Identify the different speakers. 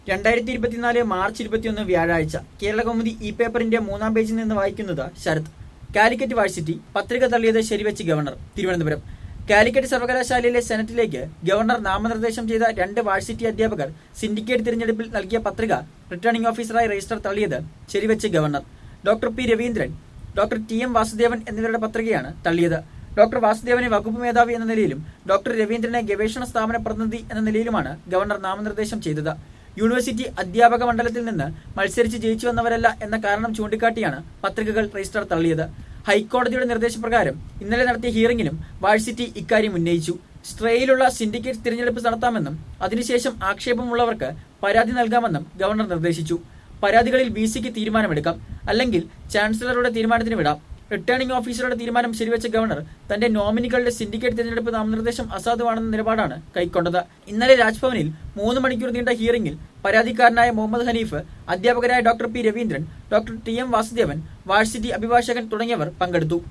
Speaker 1: രണ്ടായിരത്തി ഇരുപത്തിനാല് മാർച്ച് ഇരുപത്തിയൊന്ന് വ്യാഴാഴ്ച കേരള കൗമുദി ഇ പേപ്പറിന്റെ മൂന്നാം പേജിൽ നിന്ന് വായിക്കുന്നത് ശരത് കാലിക്കറ്റ് വാഴ്സിറ്റി പത്രിക തള്ളിയത് ശരിവെച്ച് ഗവർണർ തിരുവനന്തപുരം കാലിക്കറ്റ് സർവകലാശാലയിലെ സെനറ്റിലേക്ക് ഗവർണർ നാമനിർദ്ദേശം ചെയ്ത രണ്ട് വാഴ്സിറ്റി അധ്യാപകർ സിൻഡിക്കേറ്റ് തിരഞ്ഞെടുപ്പിൽ നൽകിയ പത്രിക റിട്ടേണിംഗ് ഓഫീസറായി രജിസ്റ്റർ തള്ളിയത് ശരിവെച്ച് governor doctor P Raveendran doctor T M Vasudevan എന്നിവരുടെ പത്രികയാണ് തള്ളിയത് ഡോക്ടർ വാസുദേവനെ വകുപ്പ് മേധാവി എന്ന നിലയിലും ഡോക്ടർ രവീന്ദ്രനെ ഗവേഷണ സ്ഥാപന പ്രതിനിധി എന്ന നിലയിലുമാണ് ഗവർണർ നാമനിർദ്ദേശം ചെയ്തത് യൂണിവേഴ്സിറ്റി അധ്യാപക മണ്ഡലത്തിൽ നിന്ന് മത്സരിച്ച് ജയിച്ചു വന്നവരല്ല എന്ന കാരണം ചൂണ്ടിക്കാട്ടിയാണ് പത്രികകൾ രജിസ്റ്റർ തള്ളിയത് ഹൈക്കോടതിയുടെ നിർദ്ദേശപ്രകാരം ഇന്നലെ നടത്തിയ ഹിയറിംഗിലും വാഴ്സിറ്റി ഇക്കാര്യം ഉന്നയിച്ചു സ്ട്രേയിലുള്ള സിൻഡിക്കേറ്റ് തിരഞ്ഞെടുപ്പ് നടത്താമെന്നും അതിനുശേഷം ആക്ഷേപമുള്ളവർക്ക് പരാതി നൽകാമെന്നും ഗവർണർ നിർദ്ദേശിച്ചു പരാതികളിൽ ബി സിക്ക് തീരുമാനമെടുക്കാം അല്ലെങ്കിൽ ചാൻസലറുടെ തീരുമാനത്തിന് വിടാം റിട്ടേണിംഗ് ഓഫീസറുടെ തീരുമാനം ശരിവെച്ച ഗവർണർ തന്റെ നോമിനികളുടെ സിൻഡിക്കേറ്റ് തിരഞ്ഞെടുപ്പ് നാമനിർദ്ദേശം അസാധുവാണെന്ന നിലപാടാണ് കൈക്കൊണ്ടത് ഇന്നലെ രാജ്ഭവനിൽ മൂന്ന് മണിക്കൂർ നീണ്ട ഹിയറിംഗിൽ പരാതിക്കാരനായ മുഹമ്മദ് ഹനീഫ് അധ്യാപകരായ doctor P Raveendran doctor T M Vasudevan varsity അഭിഭാഷകൻ തുടങ്ങിയവർ പങ്കെടുത്തു